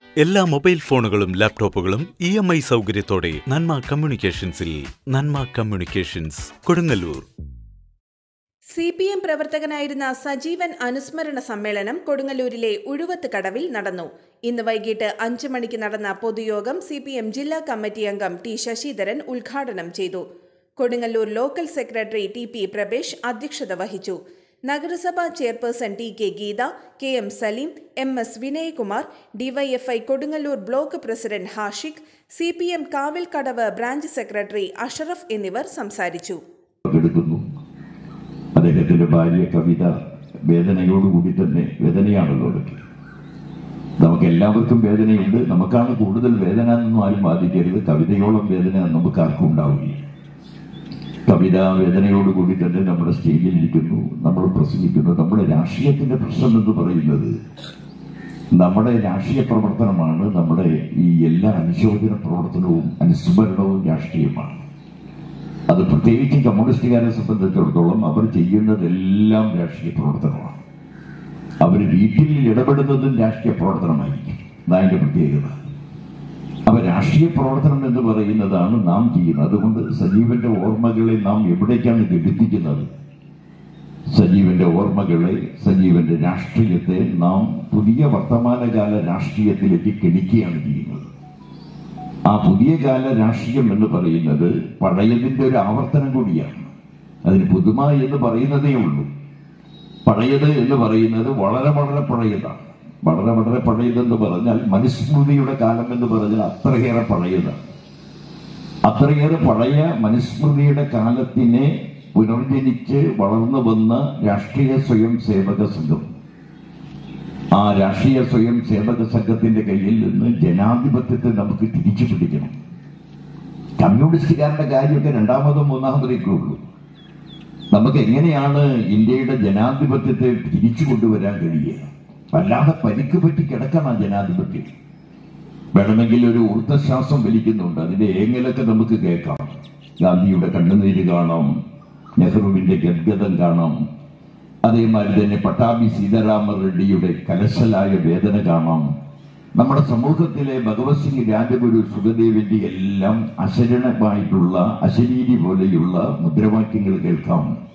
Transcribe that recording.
എല്ലാ മൊബൈൽ ഫോണുകളും ലാപ്ടോപ്പുകളും ഇ എം ഐ സൗകര്യത്തോടെ നന്മ കമ്മ്യൂണിക്കേഷൻസിൽ Nanma communications Kodungallur C P M പ്രവർത്തകനായിരുന്ന സജീവൻ അനുസ്മരണ സമ്മേളനം കൊടുങ്ങല്ലൂരിലെ ഉഴുവത്ത് കടവിൽ നടന്നു ഇന്ന് വൈകിട്ട് അഞ്ചു മണിക്ക് നടന്ന പൊതുയോഗം സി പി എം ജില്ലാ കമ്മിറ്റി അംഗം ടി ശശിധരൻ ഉദ്ഘാടനം ചെയ്തു Kodungallur local secretary T P Prabhesh അധ്യക്ഷത വഹിച്ചു നഗരസഭാ chairperson T K Geetha K M Saleem M S Vinayakumar DYFI Kodungallur block president Hashiq C P M Kavilkadavu branch secretary Ashraf എന്നിവർ സംസാരിച്ചു പങ്കെടുക്കുന്നു അദ്ദേഹത്തിന്റെ ഭാര്യ കവിത വേദനയോടുകൂടി തന്നെ വേദനയാണല്ലോ അതൊക്കെ നമുക്ക് എല്ലാവർക്കും വേദനയുണ്ട് നമുക്കാണ് കൂടുതൽ വേദന എന്നൊന്നും ആരും ബാധിക്കരുത് കവിതയോളം വേദന നമുക്ക് ആർക്കും ഉണ്ടാവില്ല കവിത വേദനയോടുകൂടി തന്നെ നമ്മുടെ സ്റ്റേജിൽ ഇരിക്കുന്നു നമ്മൾ പ്രസംഗിക്കുന്നു നമ്മുടെ രാഷ്ട്രീയത്തിന്റെ പ്രശ്നം എന്ന് പറയുന്നത് നമ്മുടെ രാഷ്ട്രീയ പ്രവർത്തനമാണ് നമ്മുടെ ഈ എല്ലാ അനുശോചന പ്രവർത്തനവും അനുസ്മരണവും രാഷ്ട്രീയമാണ് അത് പ്രത്യേകിച്ച് കമ്മ്യൂണിസ്റ്റുകാരെ സംബന്ധിച്ചിടത്തോളം അവർ ചെയ്യുന്നതെല്ലാം രാഷ്ട്രീയ പ്രവർത്തനമാണ് അവർ വീട്ടിൽ ഇടപെടുന്നതും രാഷ്ട്രീയ പ്രവർത്തനമായിരിക്കും അതായത് പ്രത്യേകത അപ്പൊ രാഷ്ട്രീയ പ്രവർത്തനം എന്ന് പറയുന്നതാണ് നാം ചെയ്യുന്നത് അതുകൊണ്ട് സജീവന്റെ ഓർമ്മകളെ നാം എവിടേക്കാണ് ഘടിപ്പിക്കുന്നത് സജീവന്റെ ഓർമ്മകളെ സജീവന്റെ രാഷ്ട്രീയത്തെ നാം പുതിയ വർത്തമാനകാല രാഷ്ട്രീയത്തിലേക്ക് കെണിക്കുകയാണ് ചെയ്യുന്നത് ആ പുതിയ കാല രാഷ്ട്രീയം എന്ന് പറയുന്നത് പഴയതിന്റെ ഒരു ആവർത്തനം കൂടിയാണ് അതിന് പുതുമ എന്ന് പറയുന്നതേ ഉള്ളൂ പഴയത് എന്ന് പറയുന്നത് വളരെ വളരെ പഴയതാണ് വളരെ വളരെ പഴയതെന്ന് പറഞ്ഞാൽ മനുസ്മൃതിയുടെ കാലം എന്ന് പറഞ്ഞാൽ അത്രയേറെ പഴയതാണ് അത്രയേറെ പഴയ മനുസ്മൃതിയുടെ കാലത്തിനെ പുനർജനിച്ച് വളർന്നു വന്ന രാഷ്ട്രീയ സ്വയം സേവക സംഘം ആ രാഷ്ട്രീയ സ്വയം സേവക സംഘത്തിന്റെ കയ്യിൽ നിന്ന് ജനാധിപത്യത്തെ നമുക്ക് തിരിച്ചു പിടിക്കണം കമ്മ്യൂണിസ്റ്റുകാരുടെ കാര്യമൊക്കെ രണ്ടാമതോ മൂന്നാമതൊക്കെ ഉള്ളൂ നമുക്ക് എങ്ങനെയാണ് ഇന്ത്യയുടെ ജനാധിപത്യത്തെ തിരിച്ചു കൊണ്ടുവരാൻ കഴിയുക വല്ലാതെ പരിക്ക് പറ്റി കിടക്കണം ജനാധിപത്യം വേണമെങ്കിൽ ഒരു ഊർദ്ധശ്വാസം വലിക്കുന്നുണ്ട് അതിന്റെ ഏങ്ങലൊക്കെ നമുക്ക് കേൾക്കാം ഗാന്ധിയുടെ കണ്ണുനീര് കാണാം നെഹ്റുവിന്റെ ഗദ്ഗതം കാണാം അതേമാതിരി തന്നെ പട്ടാഭി സീതാരാമ റെഡ്ഡിയുടെ കലശലായ വേദന കാണാം നമ്മുടെ സമൂഹത്തിലെ ഭഗവത് സിംഗ് രാജഗുരു സുഖദേവിന്റെ എല്ലാം അശരണമായിട്ടുള്ള അശരീരി പോലെയുള്ള മുദ്രാവാക്യങ്ങൾ കേൾക്കാം